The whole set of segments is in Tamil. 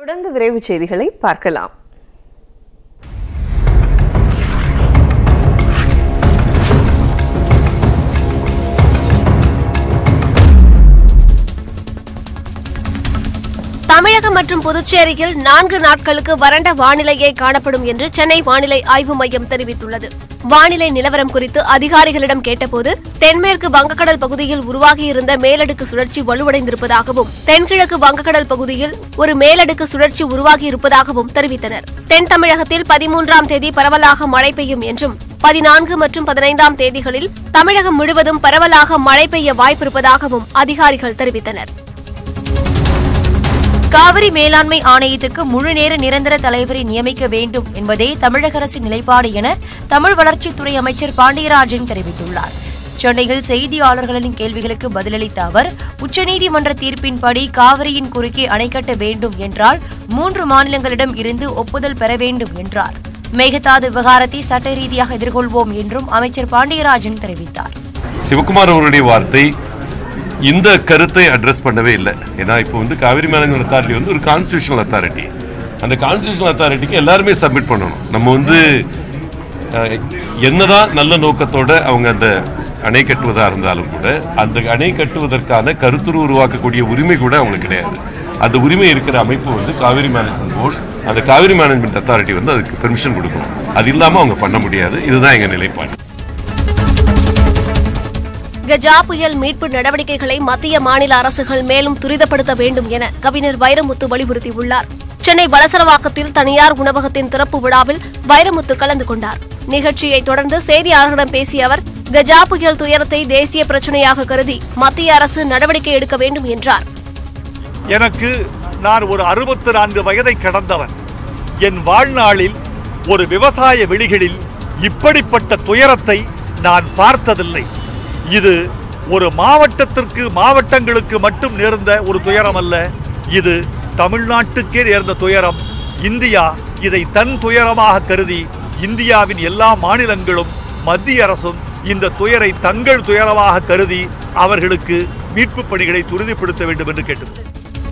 தொடர்ந்து விரைவு செய்திகளை பார்க்கலாம் தமிழகம் மற்றும் புதுச்சேரியில் நான்கு நாட்களுக்கு வறண்ட வானிலையே காணப்படும் என்று சென்னை வானிலை ஆய்வு மையம் தெரிவித்துள்ளது வானிலை நிலவரம் குறித்து அதிகாரிகளிடம் கேட்டபோது தென்மேற்கு வங்கக்கடல் பகுதியில் உருவாகியிருந்த மேலடுக்கு சுழற்சி வலுவடைந்திருப்பதாகவும் தென்கிழக்கு வங்கக்கடல் பகுதியில் ஒரு மேலடுக்கு சுழற்சி உருவாகியிருப்பதாகவும் தெரிவித்தனர் தென் தமிழகத்தில் பதிமூன்றாம் தேதி பரவலாக மழை பெய்யும் என்றும் பதினான்கு மற்றும் பதினைந்தாம் தேதிகளில் தமிழகம் முழுவதும் பரவலாக மழை பெய்ய வாய்ப்பிருப்பதாகவும் அதிகாரிகள் தெரிவித்தனர் காவிரி மேலாண்மை ஆணையத்துக்கு முழுநேர நிரந்தர தலைவரை நியமிக்க வேண்டும் என்பதே தமிழக அரசின் நிலைப்பாடு என தமிழ் வளர்ச்சித்துறை அமைச்சர் பாண்டியராஜன் தெரிவித்துள்ளார் சென்னையில் செய்தியாளர்களின் கேள்விகளுக்கு பதிலளித்த அவர் உச்சநீதிமன்ற தீர்ப்பின்படி காவிரியின் குறுக்கே அணை கட்ட வேண்டும் என்றால் மூன்று மாநிலங்களிடம் இருந்து ஒப்புதல் பெற வேண்டும் என்றார் மேகதாது விவகாரத்தை சட்ட ரீதியாக எதிர்கொள்வோம் என்றும் அமைச்சர் பாண்டியராஜன் தெரிவித்தார் சிவகுமார் அவருடைய வார்த்தை இந்த கருத்தை அட்ரஸ் பண்ணவே இல்லை ஏன்னா இப்போ வந்து காவிரி மேனேஜ்மெண்ட் அத்தாரிட்டி வந்து ஒரு கான்ஸ்டியூஷனல் அத்தாரிட்டி அந்த கான்ஸ்டியூஷனல் அத்தாரிட்டிக்கு எல்லாருமே சப்மிட் பண்ணணும் நம்ம வந்து அஹ், என்னதான் நல்ல நோக்கத்தோட அவங்க அந்த அணை கட்டுவதா இருந்தாலும் கூட அந்த அணை கட்டுவதற்கான கருத்துரு உருவாக்கக்கூடிய உரிமை கூட அவங்களுக்கு கிடையாது அந்த உரிமை இருக்கிற அமைப்பு வந்து காவிரி மேனேஜ்மெண்ட் போர்டு அந்த காவிரி மேனேஜ்மெண்ட் அத்தாரிட்டி வந்து அதுக்கு பெர்மிஷன் கொடுக்கணும் அது இல்லாம அவங்க பண்ண முடியாது இதுதான் எங்க நிலைப்பாடு கஜா புயல் மீட்பு நடவடிக்கைகளை மத்திய மாநில அரசுகள் மேலும் துரிதப்படுத்த வேண்டும் என கவிஞர் வைரமுத்து வலியுறுத்தியுள்ளார் சென்னை வலசரவாக்கத்தில் தனியார் உணவகத்தின் திறப்பு விழாவில் வைரமுத்து கலந்து கொண்டார் நிகழ்ச்சியை தொடர்ந்து செய்தியாளர்களிடம் பேசிய அவர் கஜா புயல் துயரத்தை தேசிய பிரச்சனையாக கருதி மத்திய அரசு நடவடிக்கை எடுக்க வேண்டும் என்றார் எனக்கு நான் ஒரு அறுபத்தி நான்கு வயதை கடந்தவன் என் வாழ்நாளில் ஒரு விவசாய வெளிகளில் இப்படிப்பட்ட துயரத்தை நான் பார்த்ததில்லை இது ஒரு மாவட்டத்திற்கு மாவட்டங்களுக்கு மட்டும் நேர்ந்த ஒரு துயரம் அல்ல இது தமிழ்நாட்டுக்கே நேர்ந்த துயரம் இந்தியா இதை தன் துயரமாக கருதி இந்தியாவின் எல்லா மாநிலங்களும் மத்திய அரசும் இந்த துயரை தங்கள் துயரமாக கருதி அவர்களுக்கு மீட்புப் பணிகளை துரிதப்படுத்த வேண்டும் என்று கேட்டுள்ளது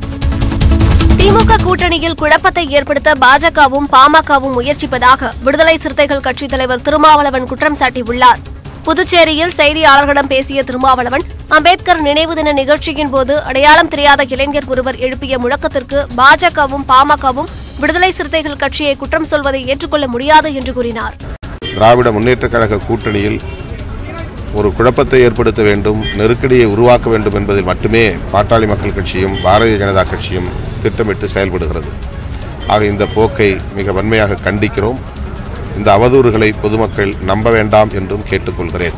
திமுக கூட்டணியில் குழப்பத்தை ஏற்படுத்த பாஜகவும் பாமகவும் முயற்சிப்பதாக விடுதலை சிறுத்தைகள் கட்சித் தலைவர் திருமாவளவன் குற்றம் சாட்டியுள்ளார் புதுச்சேரியில் செய்தியாளர்களிடம் பேசிய திருமாவளவன் அம்பேத்கர் நினைவு தின நிகழ்ச்சியின் போது அடையாளம் தெரியாத இளைஞர் ஒருவர் எழுப்பிய முழக்கத்திற்கு பாஜகவும் பாமகவும் விடுதலை சிறுத்தைகள் கட்சியை குற்றம் சொல்வதை ஏற்றுக்கொள்ள முடியாது என்று கூறினார் திராவிட முன்னேற்றக் கழக கூட்டணியில் ஒரு குழப்பத்தை ஏற்படுத்த வேண்டும் நெருக்கடியை உருவாக்க வேண்டும் என்பதில் மட்டுமே பாட்டாளி மக்கள் கட்சியும் பாரதிய ஜனதா கட்சியும் திட்டமிட்டு செயல்படுகிறது ஆக இந்த போக்கை மிக வன்மையாக கண்டிக்கிறோம் இந்த அவதூறுகளை பொதுமக்கள் நம்ப வேண்டாம் என்றும் கேட்டுக்கொள்கிறேன்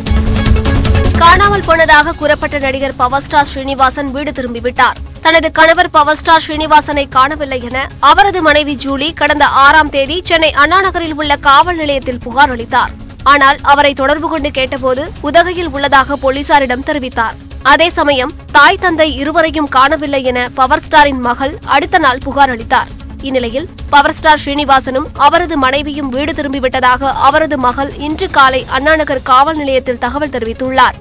காணாமல் போனதாக கூறப்பட்ட நடிகர் பவர் ஸ்டார் ஸ்ரீனிவாசன் வீடு திரும்பிவிட்டார் தனது கணவர் பவர் ஸ்டார் ஸ்ரீனிவாசனை காணவில்லை என அவரது மனைவி ஜூலி கடந்த ஆறாம் தேதி சென்னை அண்ணா நகரில் உள்ள காவல் நிலையத்தில் புகார் அளித்தார் ஆனால் அவரை தொடர்பு கொண்டு கேட்டபோது உதகையில் உள்ளதாக போலீசாரிடம் தெரிவித்தார் அதே சமயம் தாய் தந்தை இருவரையும் காணவில்லை என பவர் ஸ்டாரின் மகள் அடுத்த நாள் புகார் அளித்தார் இந்நிலையில் பவர் ஸ்டார் ஸ்ரீனிவாசனும் அவரது மனைவியும் வீடு திரும்பிவிட்டதாக அவரது மகள் இன்று காலை அண்ணாநகர் காவல் நிலையத்தில் தகவல் தெரிவித்துள்ளார்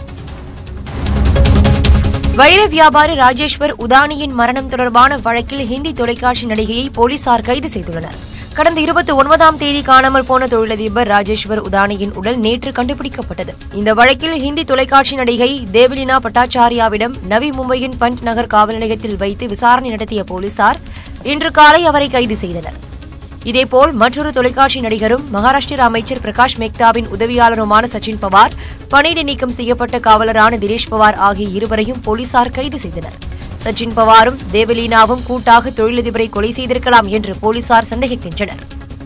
வைர வியாபாரி ராஜேஸ்வர் உதானியின் மரணம் தொடர்பான வழக்கில் ஹிந்தி தொலைக்காட்சி நடிகையை போலீசார் கைது செய்துள்ளனர் கடந்த இருபத்தி ஒன்பதாம் தேதி காணாமல் போன தொழிலதிபர் ராஜேஸ்வர் உதானியின் உடல் நேற்று கண்டுபிடிக்கப்பட்டது இந்த வழக்கில் ஹிந்தி தொலைக்காட்சி நடிகை தேவலினா பட்டாச்சாரியாவிடம் நவி மும்பையின் பஞ்ச் நகர் காவல் நிலையத்தில் வைத்து விசாரணை நடத்திய போலீசார் இன்று காலை அவரை கைது செய்தனர் இதேபோல் மற்றொரு தொலைக்காட்சி நடிகரும் மகாராஷ்டிர அமைச்சர் பிரகாஷ் மேக்தாவின் உதவியாளருமான சச்சின் பவார் பணியிடை நீக்கம் செய்யப்பட்ட காவலரான தினேஷ் பவார் ஆகிய இருவரையும் போலீசார் கைது செய்தனர் சச்சின் பவாரும் தேவலீனாவும் கூட்டாக தொழிலதிபரை கொலை செய்திருக்கலாம் என்று போலீசார் சந்தேகிக்கின்றனர்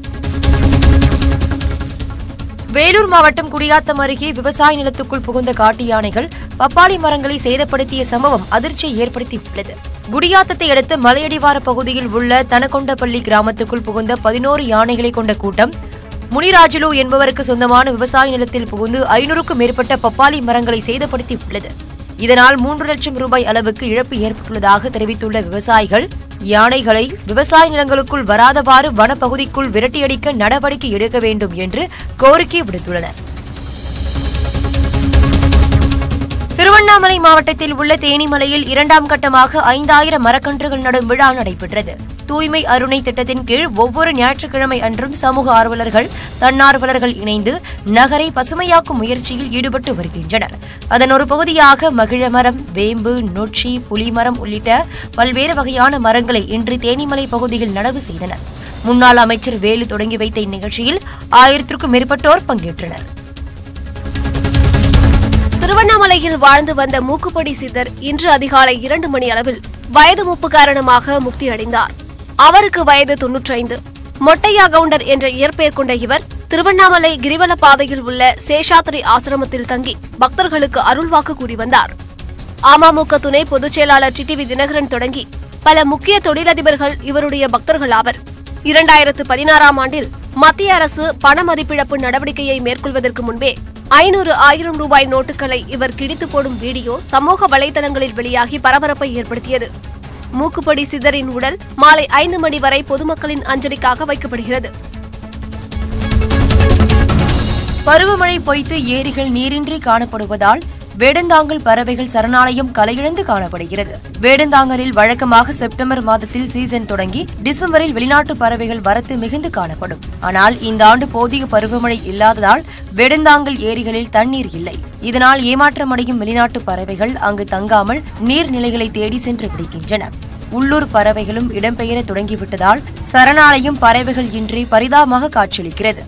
வேலூர் மாவட்டம் குடியாத்தம் அருகே விவசாய நிலத்துக்குள் புகுந்த காட்டு யானைகள் பப்பாளி மரங்களை சேதப்படுத்திய சம்பவம் அதிர்ச்சியை ஏற்படுத்தியுள்ளது குடியாத்தத்தை அடுத்த மலையடிவார பகுதியில் உள்ள தனகொண்டப்பள்ளி கிராமத்துக்குள் புகுந்த பதினோரு யானைகளை கொண்ட கூட்டம் முனிராஜுலு என்பவருக்கு சொந்தமான விவசாய நிலத்தில் புகுந்து ஐநூறுக்கும் மேற்பட்ட பப்பாளி மரங்களை சேதப்படுத்தியுள்ளது இதனால் மூன்று லட்சம் ரூபாய் அளவுக்கு இழப்பு ஏற்பட்டுள்ளதாக தெரிவித்துள்ள விவசாயிகள் யானைகளை விவசாய நிலங்களுக்குள் வராதவாறு வனப்பகுதிக்குள் விரட்டியடிக்க நடவடிக்கை எடுக்க வேண்டும் என்று கோரிக்கை விடுத்துள்ளனர் திருவண்ணாமலை மாவட்டத்தில் உள்ள தேனிமலையில் இரண்டாம் கட்டமாக ஐந்தாயிரம் மரக்கன்றுகள் நடும் விழா நடைபெற்றது தூய்மை அருணை திட்டத்தின் கீழ் ஒவ்வொரு ஞாயிற்றுக்கிழமை அன்றும் சமூக ஆர்வலர்கள் தன்னார்வலர்கள் இணைந்து நகரை பசுமையாக்கும் முயற்சியில் ஈடுபட்டு வருகின்றனர் அதன் ஒரு பகுதியாக மகிழ மரம் வேம்பு நொச்சி புலிமரம் உள்ளிட்ட பல்வேறு வகையான மரங்களை இன்று தேனிமலை பகுதியில் நடவு செய்தனர் முன்னாள் அமைச்சர் வேலு தொடங்கி வைத்த இந்நிகழ்ச்சியில் ஆயிரத்திற்கும் மேற்பட்டோர் பங்கேற்றனர் திருவண்ணாமலையில் வாழ்ந்து வந்த மூக்குப்படி சித்தர் இன்று அதிகாலை இரண்டு மணி அளவில் வயது மூப்பு காரணமாக முக்தி அடைந்தார் அவருக்கு வயது தொன்னூற்றைந்து மொட்டையா கவுண்டர் என்ற இயற்பெயர் கொண்ட இவர் திருவண்ணாமலை கிரிவல பாதையில் உள்ள சேஷாத்திரி ஆசிரமத்தில் தங்கி பக்தர்களுக்கு அருள்வாக்கு கூறி வந்தார் அமமுக துணை பொதுச் செயலாளர் டிடிவி தினகரன் தொடங்கி பல முக்கிய தொழிலதிபர்கள் இவருடைய பக்தர்கள் ஆவர் இரண்டாயிரத்து பதினாறாம் ஆண்டில் மத்திய அரசு பண மதிப்பிழப்பு நடவடிக்கையை மேற்கொள்வதற்கு முன்பே ஐநூறு ஆயிரம் ரூபாய் நோட்டுகளை இவர் கிழித்து போடும் வீடியோ சமூக வலைதளங்களில் வெளியாகி பரபரப்பை ஏற்படுத்தியது மூக்குப்படி சித்தரின் உடல் மாலை ஐந்து மணி வரை பொதுமக்களின் அஞ்சலிக்காக வைக்கப்படுகிறது பருவமழை பொய்த்து ஏரிகள் நீரின்றி காணப்படுவதால் வேடந்தாங்கல் பறவைகள் சரணாலயம் கலையிழந்து காணப்படுகிறது வேடந்தாங்கலில் வழக்கமாக செப்டம்பர் மாதத்தில் சீசன் தொடங்கி டிசம்பரில் வெளிநாட்டு பறவைகள் வரத்து மிகுந்து காணப்படும் ஆனால் இந்த ஆண்டு போதிய பருவமழை இல்லாததால் வேடந்தாங்கல் ஏரிகளில் தண்ணீர் இல்லை இதனால் ஏமாற்றமடையும் வெளிநாட்டு பறவைகள் அங்கு தங்காமல் நீர்நிலைகளை தேடி சென்று பிடிக்கின்றன உள்ளூர் பறவைகளும் இடம்பெயர தொடங்கிவிட்டதால் சரணாலயம் பறவைகள் இன்றி பரிதாபமாக காட்சியளிக்கிறது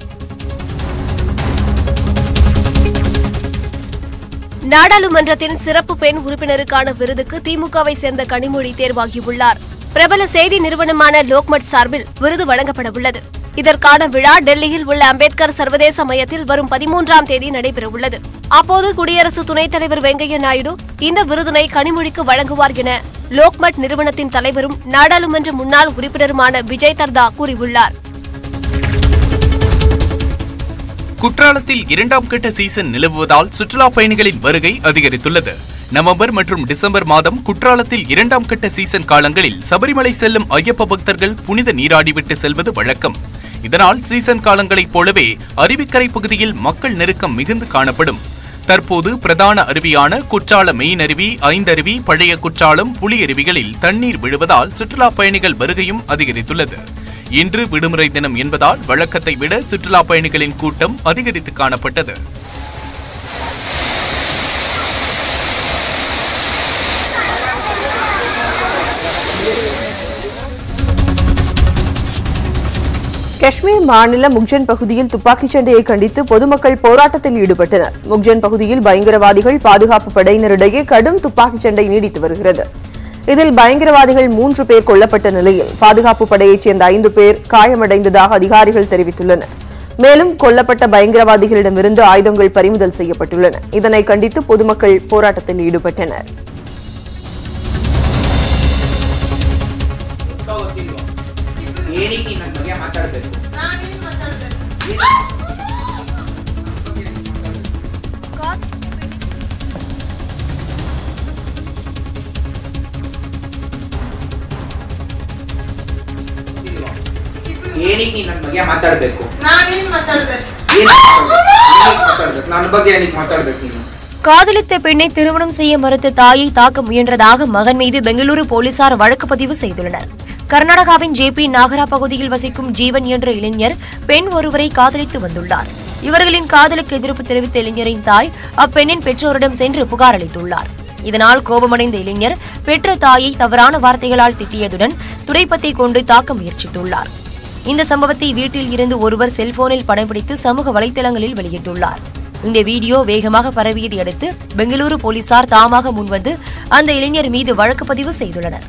நாடாளுமன்றத்தின் சிறப்பு பெண் உறுப்பினருக்கான விருதுக்கு திமுகவை சேர்ந்த கனிமொழி தேர்வாகியுள்ளார் பிரபல செய்தி நிறுவனமான லோக்மட் சார்பில் விருது வழங்கப்பட உள்ளது இதற்கான விழா டெல்லியில் உள்ள அம்பேத்கர் சர்வதேச மையத்தில் வரும் பதிமூன்றாம் தேதி நடைபெறவுள்ளது அப்போது குடியரசு துணைத் தலைவர் வெங்கையா நாயுடு இந்த விருதினை கனிமொழிக்கு வழங்குவார் என லோக்மட் நிறுவனத்தின் தலைவரும் நாடாளுமன்ற முன்னாள் உறுப்பினருமான விஜய் தர்தா கூறியுள்ளார் குற்றாலத்தில் இரண்டாம் கட்ட சீசன் நிலவுவதால் சுற்றுலா பயணிகளின் வருகை அதிகரித்துள்ளது நவம்பர் மற்றும் டிசம்பர் மாதம் குற்றாலத்தில் இரண்டாம் கட்ட சீசன் காலங்களில் சபரிமலை செல்லும் ஐயப்ப பக்தர்கள் புனித நீராடிவிட்டு செல்வது வழக்கம் இதனால் சீசன் காலங்களைப் போலவே அருவிக்கரை பகுதியில் மக்கள் நெருக்கம் மிகுந்து காணப்படும் தற்போது பிரதான அருவியான குற்றால மெயின் அருவி ஐந்தருவி பழைய குற்றாலம் புலி அருவிகளில் தண்ணீர் விழுவதால் சுற்றுலா பயணிகள் வருகையும் அதிகரித்துள்ளது இன்று விடுமுறை தினம் என்பதால் வழக்கத்தை விட சுற்றுலா பயணிகளின் கூட்டம் அதிகரித்து காணப்பட்டது காஷ்மீர் மாநில முக்ஜன் பகுதியில் துப்பாக்கிச் சண்டையை கண்டித்து பொதுமக்கள் போராட்டத்தில் ஈடுபட்டனர் முக்ஜன் பகுதியில் பயங்கரவாதிகள் பாதுகாப்பு படையினரிடையே கடும் துப்பாக்கிச் சண்டை நீடித்து வருகிறது இதில் பயங்கரவாதிகள் மூன்று பேர் கொல்லப்பட்ட நிலையில் பாதுகாப்பு படையைச் சேர்ந்த ஐந்து பேர் காயமடைந்ததாக அதிகாரிகள் தெரிவித்துள்ளனர் மேலும் கொல்லப்பட்ட பயங்கரவாதிகளிடமிருந்து ஆயுதங்கள் பறிமுதல் செய்யப்பட்டுள்ளன இதனை கண்டித்து பொதுமக்கள் போராட்டத்தில் ஈடுபட்டனர் ಏನಕ್ಕೆ ನನ್ನ ಬಗ್ಗೆ ಮಾತಾಡಬೇಕು ಏನಕ್ಕೆ ನೀನ್ ನನ್ನ ಬಗ್ಗೆ ಮಾತಾಡಬೇಕು ನಾನೇನ್ ಮಾತಾಡ್ಬೇಕು ಮಾತಾಡ್ಬೇಕು ನನ್ನ ಬಗ್ಗೆ ಏನಕ್ಕೆ ಮಾತಾಡ್ಬೇಕು ನೀನು காதலித்த பெண்ணை திருமணம் செய்ய மறுத்த தாயை தாக்க முயன்றதாக மகன் மீது பெங்களூரு போலீசார் வழக்கு பதிவு செய்துள்ளனர் கர்நாடகாவின் ஜேபி நாகரா பகுதியில் வசிக்கும் ஜீவன் என்ற இளைஞர் பெண் ஒருவரை காதலித்து வந்துள்ளார் இவர்களின் காதலுக்கு எதிர்ப்பு தெரிவித்த இளைஞரின் தாய் அப்பெண்ணின் பெற்றோரிடம் சென்று புகார் அளித்துள்ளார் இதனால் கோபமடைந்த இளைஞர் பெற்ற தாயை தவறான வார்த்தைகளால் திட்டியதுடன் துடைப்பத்தை கொண்டு தாக்க முயற்சித்துள்ளார் இந்த சம்பவத்தை வீட்டில் இருந்து ஒருவர் செல்போனில் படம் பிடித்து சமூக வலைதளங்களில் வெளியிட்டுள்ளார் இந்த வீடியோ வேகமாக பரவியதை அடுத்து பெங்களூரு போலீசார் தாமாக முன்வந்து அந்த இளைஞர் மீது வழக்கு பதிவு செய்துள்ளனர்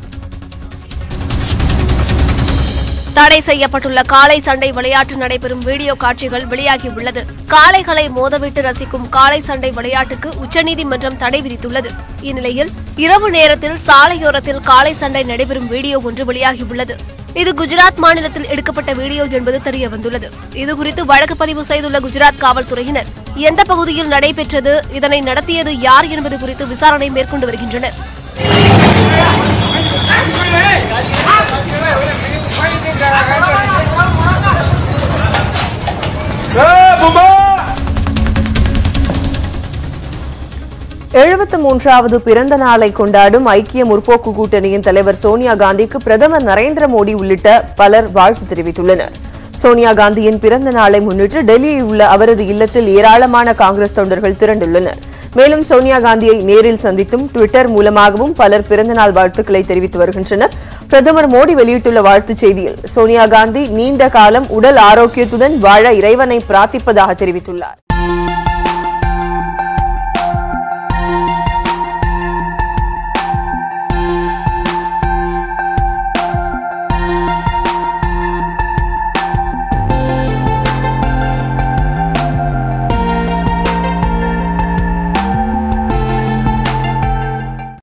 தடை செய்யப்பட்டுள்ள காளை சண்டை விளையாட்டு நடைபெறும் வீடியோ காட்சிகள் வெளியாகியுள்ளது காளைகளை மோதவிட்டு ரசிக்கும் காளை சண்டை விளையாட்டுக்கு உச்சநீதிமன்றம் தடை விதித்துள்ளது இந்நிலையில் இரவு நேரத்தில் சாலையோரத்தில் காளை சண்டை நடைபெறும் வீடியோ ஒன்று வெளியாகியுள்ளது இது குஜராத் மாநிலத்தில் எடுக்கப்பட்ட வீடியோ என்பது தெரிய வந்துள்ளது இதுகுறித்து வழக்கு பதிவு செய்துள்ள குஜராத் காவல்துறையினர் எந்த பகுதியில் நடைபெற்றது இதனை நடத்தியது யார் என்பது குறித்து விசாரணை மேற்கொண்டு வருகின்றனர் எழுபது எழுபத்து மூன்றாவது பிறந்த நாளை கொண்டாடும் ஐக்கிய முற்போக்கு கூட்டணியின் தலைவர் சோனியா காந்திக்கு பிரதமர் நரேந்திர மோடி உள்ளிட்ட பலர் வாழ்த்து தெரிவித்துள்ளனர் சோனியா காந்தியின் பிறந்த நாளை முன்னிட்டு டெல்லியில் உள்ள அவரது இல்லத்தில் ஏராளமான காங்கிரஸ் தொண்டர்கள் திரண்டுள்ளனர் மேலும் சோனியா காந்தியை நேரில் சந்தித்தும் டுவிட்டர் மூலமாகவும் பலர் பிறந்தநாள் வாழ்த்துக்களை தெரிவித்து வருகின்றனர் பிரதமர் மோடி வெளியிட்டுள்ள வாழ்த்துச் செய்தியில் சோனியா காந்தி நீண்ட காலம் உடல் ஆரோக்கியத்துடன் வாழ இறைவனை பிரார்த்திப்பதாக தெரிவித்துள்ளார்